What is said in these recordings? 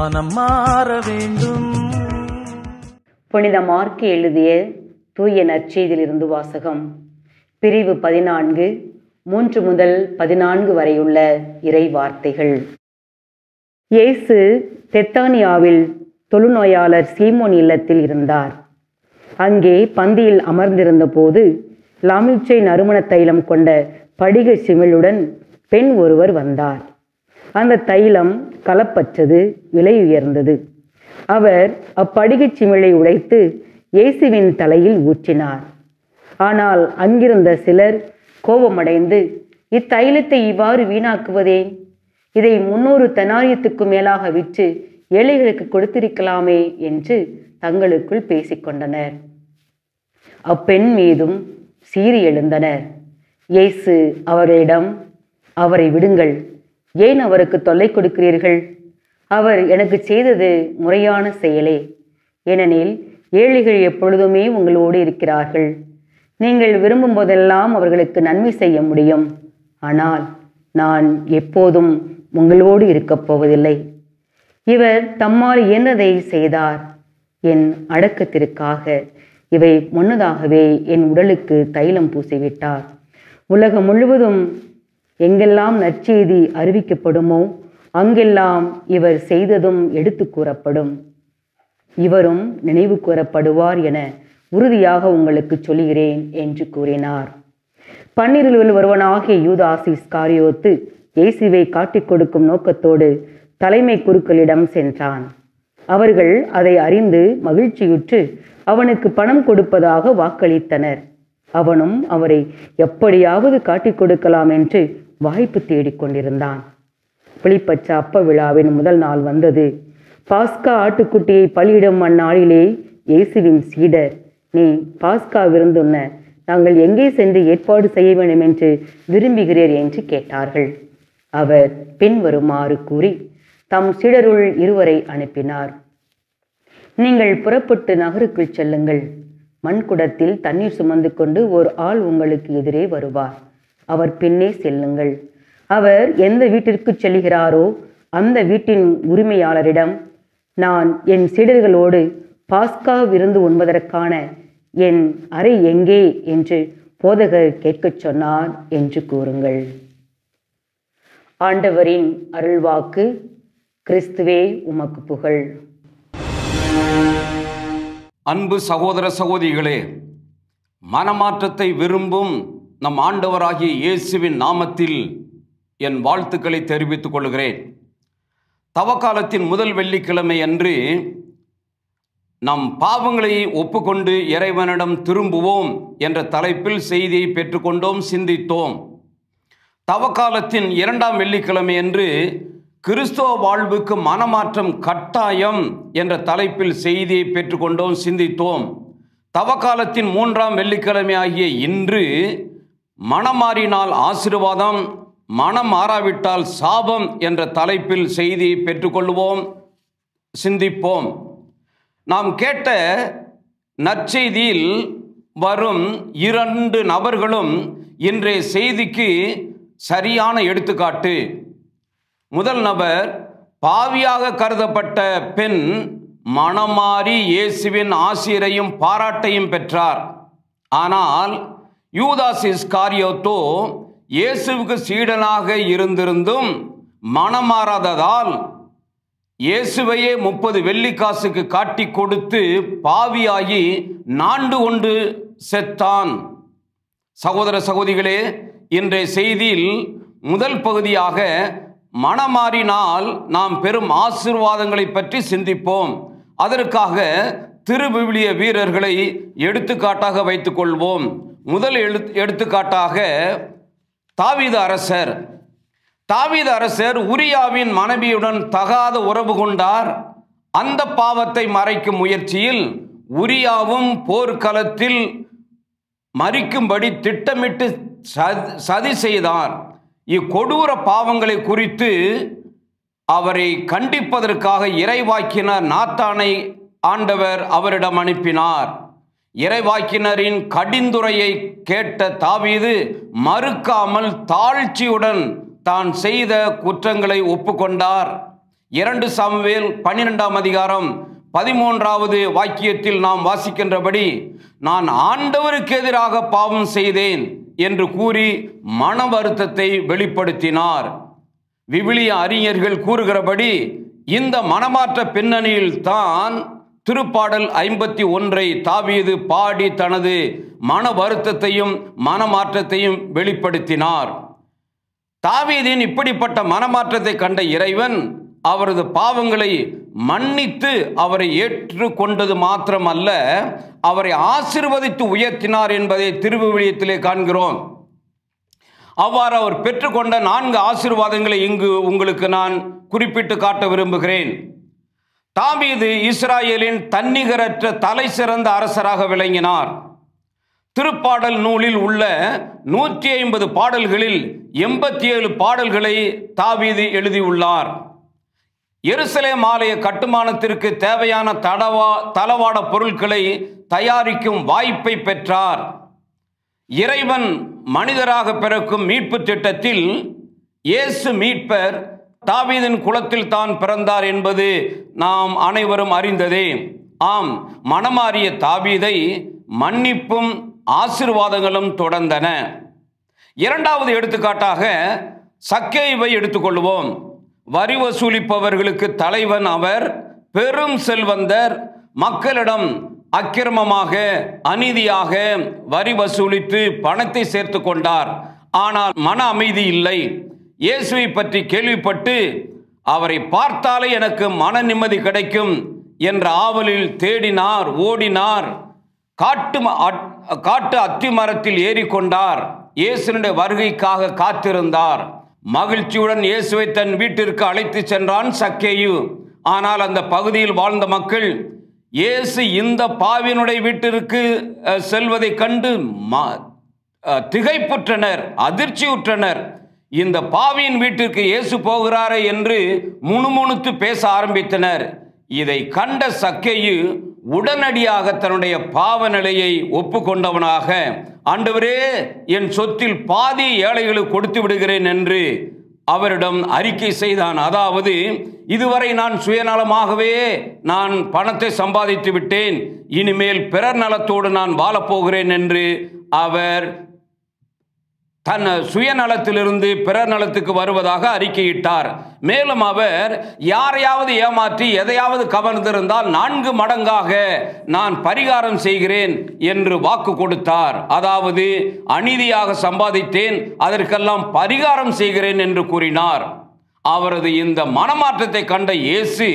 மனம் மாற வேண்டும் புனித மார்க்கு எழுதிய தூய நற்செய்தியிலிருந்து வாசகம் பிரிவு பதினான்கு மூன்று முதல் பதினான்கு வரையுள்ள இறை வார்த்தைகள் இயேசு தெத்தானியாவில் தொழுநோயாளர் சீமோன் இல்லத்தில் இருந்தார் அங்கே பந்தியில் அமர்ந்திருந்த போது லாமிச்சை நறுமண தைலம் கொண்ட படிக சிமிழுடன் பெண் ஒருவர் வந்தார் அந்த தைலம் கலப்பற்றது விலை உயர்ந்தது அவர் அப்படிகச் சிமிழை உடைத்து இயேசுவின் தலையில் ஊற்றினார் ஆனால் அங்கிருந்த சிலர் கோபமடைந்து இத்தைலத்தை இவ்வாறு வீணாக்குவதேன் இதை முன்னூறு தெனாரியத்துக்கு மேலாக விற்று ஏழைகளுக்கு கொடுத்திருக்கலாமே என்று தங்களுக்குள் பேசிக்கொண்டனர் அப்பெண் மீதும் சீறி எழுந்தனர் இயேசு அவர்களிடம் அவரை விடுங்கள் ஏன் அவருக்கு தொல்லை கொடுக்கிறீர்கள் அவர் எனக்கு செய்தது முறையான செயலே ஏனெனில் ஏழைகள் எப்பொழுதுமே உங்களோடு இருக்கிறார்கள் நீங்கள் விரும்பும் போதெல்லாம் அவர்களுக்கு நன்மை செய்ய முடியும் ஆனால் நான் எப்போதும் உங்களோடு இருக்கப் போவதில்லை இவர் தம்மால் இயன்றதை செய்தார் என் அடக்கத்திற்காக இவை முன்னதாகவே என் உடலுக்கு தைலம் பூசிவிட்டார் உலகம் முழுவதும் எங்கெல்லாம் நற்செய்தி அறிவிக்கப்படுமோ அங்கெல்லாம் இவர் செய்ததும் எடுத்து கூறப்படும் இவரும் நினைவு கூறப்படுவார் என உறுதியாக உங்களுக்கு சொல்கிறேன் என்று கூறினார் பன்னிருளில் ஒருவனாகிய யூதாசி ஸ்காரியோத்து இயேசுவை காட்டிக் கொடுக்கும் நோக்கத்தோடு தலைமை குருக்களிடம் சென்றான் அவர்கள் அதை அறிந்து மகிழ்ச்சியுற்று அவனுக்கு பணம் கொடுப்பதாக வாக்களித்தனர் அவனும் அவரை எப்படியாவது காட்டிக் கொடுக்கலாம் என்று வாய்ப்பு தேடிக் கொண்டிருந்தான் புளிப்பச்ச அப்ப விழாவின் முதல் நாள் வந்தது பாஸ்கா ஆட்டுக்குட்டியை பலியிடும் அந்நாளிலே இயேசுவின் சீடர் நீ பாஸ்கா விருந்துண்ண நாங்கள் எங்கே சென்று ஏற்பாடு செய்ய வேண்டும் என்று விரும்புகிறீர் என்று கேட்டார்கள் அவர் பின்வருமாறு கூறி தம் சீடருள் இருவரை அனுப்பினார் நீங்கள் புறப்பட்டு நகருக்குள் செல்லுங்கள் மண்குடத்தில் தண்ணீர் சுமந்து கொண்டு ஒரு ஆள் உங்களுக்கு எதிரே வருவார் அவர் பின்னே செல்லுங்கள் அவர் எந்த வீட்டிற்கு செல்கிறாரோ அந்த வீட்டின் உரிமையாளரிடம் நான் என் சீடர்களோடு பாஸ்கா விருந்து உண்பதற்கான என் அறை எங்கே என்று போதகர் கேட்கச் சொன்னார் என்று கூறுங்கள் ஆண்டவரின் அருள்வாக்கு கிறிஸ்துவே உமக்கு புகழ் அன்பு சகோதர சகோதரிகளே மனமாற்றத்தை விரும்பும் நம் ஆண்டவராகிய இயேசுவின் நாமத்தில் என் வாழ்த்துக்களை தெரிவித்துக் கொள்கிறேன் தவக்காலத்தின் முதல் வெள்ளிக்கிழமை அன்று நம் பாவங்களை ஒப்புக்கொண்டு இறைவனிடம் திரும்புவோம் என்ற தலைப்பில் செய்தியை பெற்றுக்கொண்டோம் சிந்தித்தோம் தவக்காலத்தின் இரண்டாம் வெள்ளிக்கிழமை அன்று கிறிஸ்தவ வாழ்வுக்கு மனமாற்றம் கட்டாயம் என்ற தலைப்பில் செய்தியை பெற்றுக்கொண்டோம் சிந்தித்தோம் தவக்காலத்தின் மூன்றாம் வெள்ளிக்கிழமை ஆகிய இன்று மனமாறினால் ஆசீர்வாதம் மனம் மாறாவிட்டால் சாபம் என்ற தலைப்பில் செய்தியை பெற்றுக்கொள்வோம் சிந்திப்போம் நாம் கேட்ட நற்செய்தியில் வரும் இரண்டு நபர்களும் இன்றைய செய்திக்கு சரியான எடுத்துக்காட்டு முதல் நபர் பாவியாக கருதப்பட்ட பெண் மனமாறி இயேசுவின் ஆசிரியரையும் பாராட்டையும் பெற்றார் ஆனால் யூதாஸ் இஸ்காரியோத்தோ இயேசுவுக்கு சீடனாக இருந்திருந்தும் மனமாறாததால் இயேசுவையே முப்பது வெள்ளிக்காசுக்கு காட்டி கொடுத்து பாவியாகி நாண்டு கொண்டு செத்தான் சகோதர சகோதரிகளே இன்றைய செய்தியில் முதல் பகுதியாக மனமாறினால் நாம் பெரும் ஆசிர்வாதங்களை பற்றி சிந்திப்போம் அதற்காக திருவிவிலிய வீரர்களை எடுத்துக்காட்டாக வைத்துக்கொள்வோம் முதல் எழு எடுத்துக்காட்டாக தாவீது அரசர் தாவீது அரசர் உரியாவின் மனைவியுடன் தகாத உறவு கொண்டார் அந்த பாவத்தை மறைக்கும் முயற்சியில் உரியாவும் போர்க்களத்தில் மறிக்கும்படி திட்டமிட்டு ச- சதி செய்தார் இக்கொடூர பாவங்களை குறித்து அவரை கண்டிப்பதற்காக இறைவாக்கினர் நாத்தானை ஆண்டவர் அவரிடம் அனுப்பினார் இறைவாக்கினரின் கடிந்துரையை கேட்ட தாவீது மறுக்காமல் தாழ்ச்சியுடன் தான் செய்த குற்றங்களை ஒப்புக்கொண்டார் இரண்டு சாமுவேல் பன்னிரெண்டாம் அதிகாரம் பதிமூன்றாவது வாக்கியத்தில் நாம் வாசிக்கின்றபடி நான் ஆண்டவருக்கு எதிராக பாவம் செய்தேன் என்று கூறி மன வருத்தத்தை வெளிப்படுத்தினார் விவிலிய அறிஞர்கள் கூறுகிறபடி இந்த மனமாற்ற பின்னணியில் தான் திருப்பாடல் ஐம்பத்தி ஒன்றை தாவீது பாடி தனது மன வருத்தத்தையும் மனமாற்றத்தையும் வெளிப்படுத்தினார் தாவீதின் இப்படிப்பட்ட மனமாற்றத்தை கண்ட இறைவன் அவரது பாவங்களை மன்னித்து அவரை ஏற்றுக்கொண்டது மாத்திரமல்ல அவரை ஆசிர்வதித்து உயர்த்தினார் என்பதை திருவிவிலியத்திலே காண்கிறோம் அவ்வாறு அவர் பெற்றுக்கொண்ட நான்கு ஆசீர்வாதங்களை இங்கு உங்களுக்கு நான் குறிப்பிட்டு காட்ட விரும்புகிறேன் தாவீது இஸ்ராயேலின் தன்னிகரற்ற தலை சிறந்த அரசராக விளங்கினார் திருப்பாடல் நூலில் உள்ள நூற்றி ஐம்பது பாடல்களில் எண்பத்தி ஏழு பாடல்களை தாவீது எழுதியுள்ளார் எருசலேம் ஆலய கட்டுமானத்திற்கு தேவையான தடவா தளவாட பொருட்களை தயாரிக்கும் வாய்ப்பை பெற்றார் இறைவன் மனிதராக பிறக்கும் மீட்பு திட்டத்தில் இயேசு மீட்பர் தாவீதின் குலத்தில் தான் பிறந்தார் என்பது நாம் அனைவரும் அறிந்ததே ஆம் மனமாறிய தாவீதை மன்னிப்பும் ஆசிர்வாதங்களும் தொடர்ந்தன இரண்டாவது எடுத்துக்காட்டாக சக்கேவை எடுத்துக்கொள்வோம் வரி வசூலிப்பவர்களுக்கு தலைவன் அவர் பெரும் செல்வந்தர் மக்களிடம் அக்கிரமமாக அநீதியாக வரி வசூலித்து பணத்தை சேர்த்து கொண்டார் ஆனால் மன அமைதி இல்லை இயேசுவை பற்றி கேள்விப்பட்டு அவரை பார்த்தாலே எனக்கு மன நிம்மதி கிடைக்கும் என்ற ஆவலில் தேடினார் ஓடினார் காட்டு ம- அட்- காட்டு அத்தி மரத்தில் ஏறிக்கொண்டார் இயேசுனுடைய வருகைக்காக காத்திருந்தார் மகிழ்ச்சியுடன் இயேசுவை தன் வீட்டிற்கு அழைத்து சென்றான் சக்கேயு ஆனால் அந்த பகுதியில் வாழ்ந்த மக்கள் இயேசு இந்த பாவியனுடைய வீட்டிற்கு அஹ், செல்வதைக் கண்டு ம- அஹ், திகைப்புற்றனர் அதிர்ச்சியுற்றனர் இந்த பாவியின் வீட்டிற்கு இயேசு போகிறாரே என்று முணுமுணுத்து பேச ஆரம்பித்தனர் இதை கண்ட சக்கையு உடனடியாக தன்னுடைய பாவ நிலையை ஒப்புக்கொண்டவனாக ஆண்டவரே என் சொத்தில் பாதி ஏழைகளுக்கு கொடுத்து விடுகிறேன் என்று அவரிடம் அறிக்கை செய்தான் அதாவது இதுவரை நான் சுயநலமாகவே நான் பணத்தை சம்பாதித்து விட்டேன் இனிமேல் பிறர் நலத்தோடு நான் வாழப்போகிறேன் என்று அவர் தன் சுயநலத்திலிருந்து பிறர் நலத்துக்கு வருவதாக அறிக்கையிட்டார் மேலும் அவர் யாரையாவது ஏமாற்றி எதையாவது கவர்ந்திருந்தால் நான்கு மடங்காக நான் பரிகாரம் செய்கிறேன் என்று வாக்கு கொடுத்தார் அதாவது அநீதியாக சம்பாதித்தேன் அதற்கெல்லாம் பரிகாரம் செய்கிறேன் என்று கூறினார் அவரது இந்த மனமாற்றத்தை கண்ட இயேசு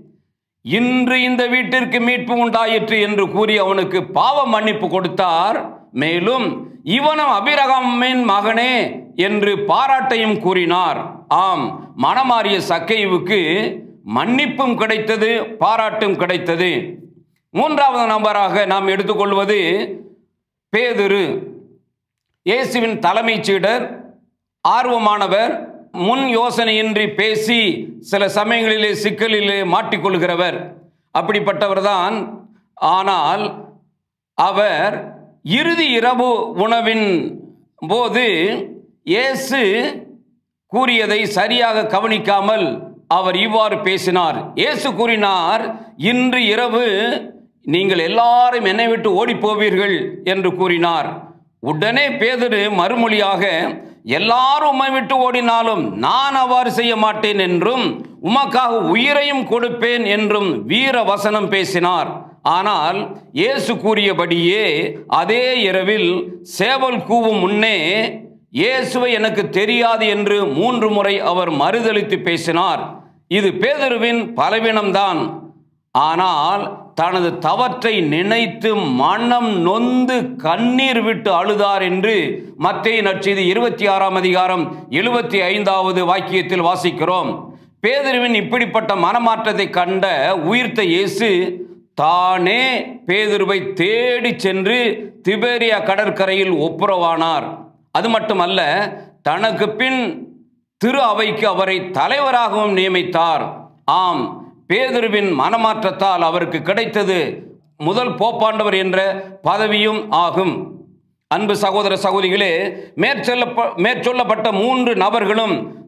இன்று இந்த வீட்டிற்கு மீட்பு உண்டாயிற்று என்று கூறி அவனுக்கு பாவ மன்னிப்பு கொடுத்தார் மேலும் இவனும் அபிரகாமின் மகனே என்று பாராட்டையும் கூறினார் ஆம் மனமாறிய சக்கைவுக்கு மன்னிப்பும் கிடைத்தது பாராட்டும் கிடைத்தது மூன்றாவது நபராக நாம் எடுத்துக்கொள்வது பேதுரு இயேசுவின் தலைமைச் சீடர் ஆர்வமானவர் முன் யோசனையின்றி பேசி சில சமயங்களிலே சிக்கலிலே மாட்டிக்கொள்கிறவர் அப்படிப்பட்டவர்தான் ஆனால் அவர் இறுதி இரவு உணவின் போது இயேசு கூறியதை சரியாக கவனிக்காமல் அவர் இவ்வாறு பேசினார் இயேசு கூறினார் இன்று இரவு நீங்கள் எல்லாரும் என்னை விட்டு ஓடிப் போவீர்கள் என்று கூறினார் உடனே பேதுரு மறுமொழியாக எல்லாரும் உம்மை விட்டு ஓடினாலும் நான் அவ்வாறு செய்ய மாட்டேன் என்றும் உமக்காக உயிரையும் கொடுப்பேன் என்றும் வீர வசனம் பேசினார் ஆனால் இயேசு கூறியபடியே அதே இரவில் சேவல் கூவும் முன்னே இயேசுவை எனக்கு தெரியாது என்று மூன்று முறை அவர் மறுதலித்து பேசினார் இது பேதுருவின் பலவீனம்தான் ஆனால் தனது தவற்றை நினைத்து மனம் நொந்து கண்ணீர் விட்டு அழுதார் என்று மத்திய நற்செய்தி இருபத்தி ஆறாம் அதிகாரம் எழுபத்தி ஐந்தாவது வாக்கியத்தில் வாசிக்கிறோம் பேதுருவின் இப்படிப்பட்ட மனமாற்றத்தை கண்ட உயிர்த்த இயேசு தானே பேதுருவை தேடி சென்று திபேரியா கடற்கரையில் ஒப்புரவானார் அது மட்டுமல்ல தனக்கு பின் திரு அவைக்கு அவரை தலைவராகவும் நியமித்தார் ஆம் பேதுருவின் மனமாற்றத்தால் அவருக்கு கிடைத்தது முதல் போப்பாண்டவர் என்ற பதவியும் ஆகும் அன்பு சகோதர சகோதரிகளே மேற்சொல்ல மேற்சொல்லப்பட்ட மூன்று நபர்களும்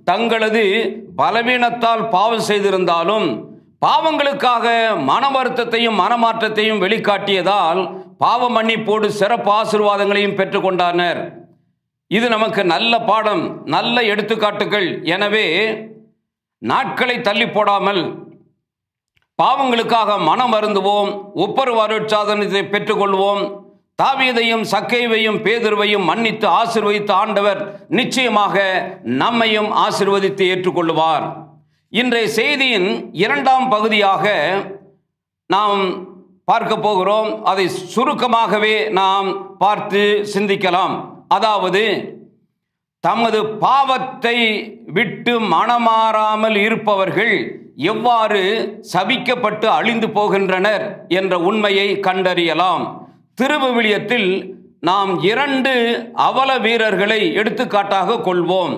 தங்களது பலவீனத்தால் பாவம் செய்திருந்தாலும் பாவங்களுக்காக மன வருத்தத்தையும் மனமாற்றத்தையும் வெளிக்காட்டியதால் பாவ மன்னிப்போடு சிறப்பு ஆசீர்வாதங்களையும் பெற்றுக்கொண்டனர் இது நமக்கு நல்ல பாடம் நல்ல எடுத்துக்காட்டுகள் எனவே நாட்களை தள்ளி போடாமல் பாவங்களுக்காக மனம் வருந்துவோம் ஒப்பரு அருட்சாதனத்தை பெற்றுக்கொள்வோம் தாவீதையும் சக்கைவையும் பேதுருவையும் மன்னித்து ஆசிர்வதித்த ஆண்டவர் நிச்சயமாக நம்மையும் ஆசிர்வதித்து ஏற்றுக்கொள்வார் இன்றைய செய்தியின் இரண்டாம் பகுதியாக நாம் பார்க்க போகிறோம் அதை சுருக்கமாகவே நாம் பார்த்து சிந்திக்கலாம் அதாவது தமது பாவத்தை விட்டு மனமாறாமல் இருப்பவர்கள் எவ்வாறு சபிக்கப்பட்டு அழிந்து போகின்றனர் என்ற உண்மையை கண்டறியலாம் திருவிவிலியத்தில் நாம் இரண்டு அவல வீரர்களை எடுத்துக்காட்டாக கொள்வோம்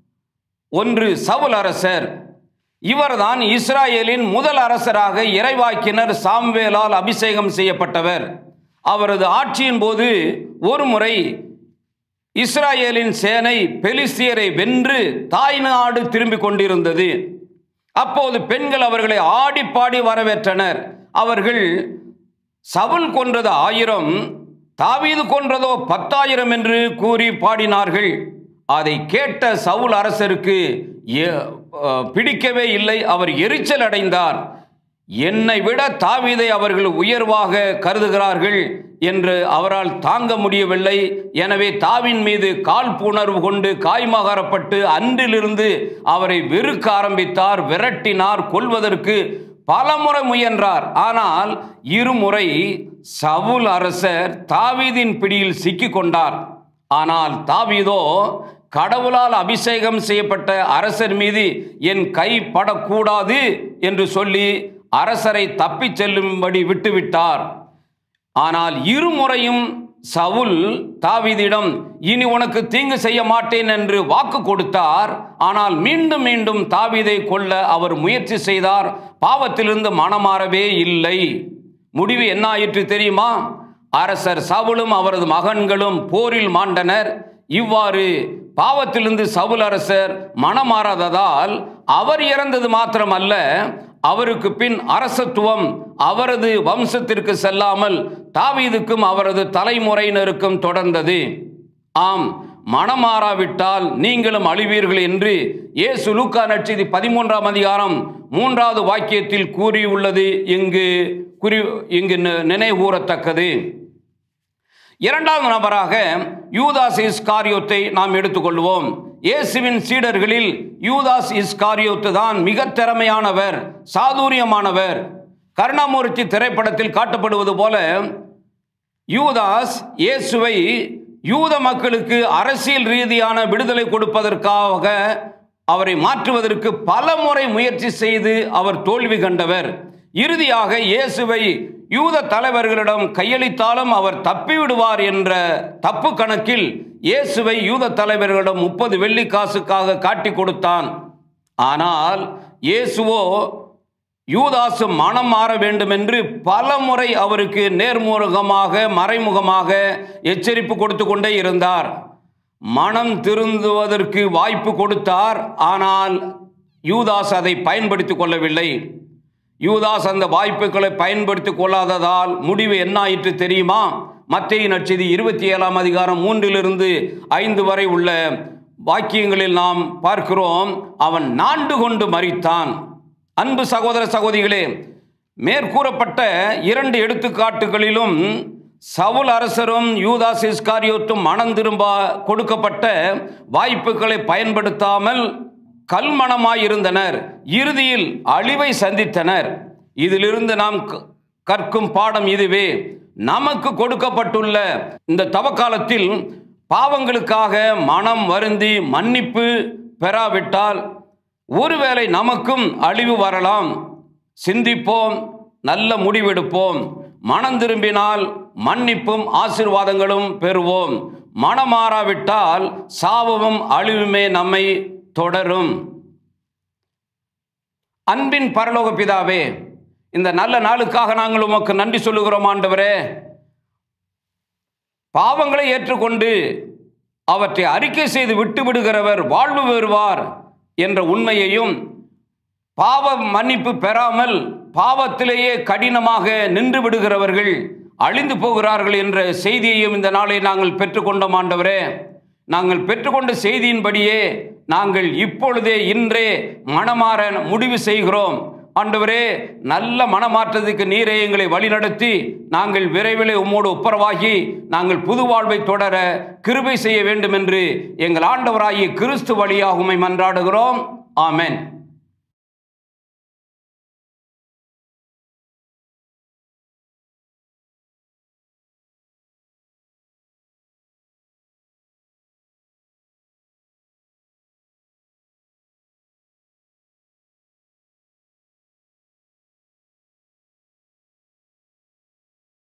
ஒன்று சவுல் அரசர் இவர்தான் இஸ்ராயேலின் முதல் அரசராக இறைவாக்கினர் சாம்வேலால் அபிஷேகம் செய்யப்பட்டவர் அவரது ஆட்சியின் போது ஒரு முறை இஸ்ராயேலின் சேனை பெலிஸ்தியரை வென்று தாய் நாடு திரும்பிக் கொண்டிருந்தது அப்போது பெண்கள் அவர்களை ஆடிப்பாடி வரவேற்றனர் அவர்கள் சவுல் கொன்றது ஆயிரம் தாவீது கொன்றதோ பத்தாயிரம் என்று கூறி பாடினார்கள் அதை கேட்ட சவுல் அரசருக்கு எ- அஹ் பிடிக்கவே இல்லை அவர் எரிச்சல் அடைந்தார் என்னை விட தாவீதை அவர்கள் உயர்வாக கருதுகிறார்கள் என்று அவரால் தாங்க முடியவில்லை எனவே தாவின் மீது காழ்ப்புணர்வு கொண்டு காய்மகாரப்பட்டு அன்றிலிருந்து அவரை வெறுக்க ஆரம்பித்தார் விரட்டினார் கொல்வதற்கு பலமுறை முயன்றார் ஆனால் இருமுறை சவுல் அரசர் தாவீதின் பிடியில் சிக்கிக் கொண்டார் ஆனால் தாவீதோ கடவுளால் அபிஷேகம் செய்யப்பட்ட அரசர் மீது என் கை படக்கூடாது என்று சொல்லி அரசரை தப்பிச் செல்லும்படி விட்டுவிட்டார் ஆனால் இருமுறையும் சவுல் தாவீதிடம் இனி உனக்கு தீங்கு செய்ய மாட்டேன் என்று வாக்கு கொடுத்தார் ஆனால் மீண்டும் மீண்டும் தாவீதை கொல்ல அவர் முயற்சி செய்தார் பாவத்திலிருந்து மனமாறவே இல்லை முடிவு என்ன ஆயிற்று தெரியுமா அரசர் சவுலும் அவரது மகன்களும் போரில் மாண்டனர் இவ்வாறு பாவத்திலிருந்து சவுல் அரசர் மனமாறாததால் அவர் இறந்தது மாத்திரமல்ல அவருக்கு பின் அரசத்துவம் அவரது வம்சத்திற்கு செல்லாமல் தாவீதுக்கும் அவரது தலைமுறையினருக்கும் தொடர்ந்தது ஆம் மனமாறாவிட்டால் நீங்களும் அழிவீர்கள் என்று இயேசு லூக்கா நட்சதி பதிமூன்றாம் அதிகாரம் மூன்றாவது வாக்கியத்தில் கூறியுள்ளது இங்கு குறி இங்கு நி- நினைவுகூரத்தக்கது இரண்டாவது நபராக யூதாஸ் இஸ்காரியோத்தை நாம் எடுத்துக்கொள்வோம் இயேசுவின் சீடர்களில் யூதாஸ் இஸ்காரியோத்து தான் மிக திறமையானவர் சாதுரியமானவர் கருணாமூர்த்தி திரைப்படத்தில் காட்டப்படுவது போல யூதாஸ் இயேசுவை யூத மக்களுக்கு அரசியல் ரீதியான விடுதலை கொடுப்பதற்காக அவரை மாற்றுவதற்கு பல முறை முயற்சி செய்து அவர் தோல்வி கண்டவர் இறுதியாக இயேசுவை யூத தலைவர்களிடம் கையளித்தாலும் அவர் தப்பிவிடுவார் என்ற தப்பு கணக்கில் இயேசுவை யூத தலைவர்களிடம் முப்பது வெள்ளி காசுக்காக காட்டி கொடுத்தான் ஆனால் இயேசுவோ யூதாசு மனம் மாற வேண்டும் என்று பல முறை அவருக்கு நேர்முகமாக மறைமுகமாக எச்சரிப்பு கொடுத்து கொண்டே இருந்தார் மனம் திருந்துவதற்கு வாய்ப்பு கொடுத்தார் ஆனால் யூதாஸ் அதை பயன்படுத்திக் கொள்ளவில்லை யூதாஸ் அந்த வாய்ப்புகளை பயன்படுத்திக் கொள்ளாததால் முடிவு என்ன ஆயிற்று தெரியுமா மத்திய நட்சதி இருபத்தி ஏழாம் அதிகாரம் மூன்றிலிருந்து ஐந்து வரை உள்ள வாக்கியங்களில் நாம் பார்க்கிறோம் அவன் நாண்டு கொண்டு மரித்தான் அன்பு சகோதர சகோதரிகளே மேற்கூறப்பட்ட இரண்டு எடுத்துக்காட்டுகளிலும் சவுல் அரசரும் யூதாஸ் இஸ்காரியோத்தும் மனம் திரும்ப கொடுக்கப்பட்ட வாய்ப்புகளை பயன்படுத்தாமல் கல்மணமாயிருந்தனர் இறுதியில் அழிவை சந்தித்தனர் இதிலிருந்து நாம் க- கற்கும் பாடம் இதுவே நமக்கு கொடுக்கப்பட்டுள்ள இந்த தவக்காலத்தில் பாவங்களுக்காக மனம் வருந்தி மன்னிப்பு பெறாவிட்டால் ஒருவேளை நமக்கும் அழிவு வரலாம் சிந்திப்போம் நல்ல முடிவெடுப்போம் மனம் திரும்பினால் மன்னிப்பும் ஆசீர்வாதங்களும் பெறுவோம் மனமாறாவிட்டால் சாபமும் அழிவுமே நம்மை தொடரும் அன்பின் பரலோக பிதாவே இந்த நல்ல நாளுக்காக நாங்கள் உமக்கு நன்றி சொல்லுகிறோம் ஆண்டவரே பாவங்களை ஏற்றுக்கொண்டு அவற்றை அறிக்கை செய்து விட்டு விடுகிறவர் வாழ்வு பெறுவார் என்ற உண்மையையும் பாவ மன்னிப்பு பெறாமல் பாவத்திலேயே கடினமாக நின்று விடுகிறவர்கள் அழிந்து போகிறார்கள் என்ற செய்தியையும் இந்த நாளை நாங்கள் பெற்றுக்கொண்டோம் ஆண்டவரே நாங்கள் பெற்றுக்கொண்ட செய்தியின்படியே நாங்கள் இப்பொழுதே இன்றே மனமாற முடிவு செய்கிறோம் ஆண்டவரே நல்ல மனமாற்றத்துக்கு நீரே எங்களை வழிநடத்தி நாங்கள் விரைவில் உம்மோடு ஒப்புரவாகி நாங்கள் புது வாழ்வை தொடர கிருபை செய்ய வேண்டும் என்று எங்கள் ஆண்டவராகிய கிறிஸ்து வழியாக உம்மை மன்றாடுகிறோம் ஆமென்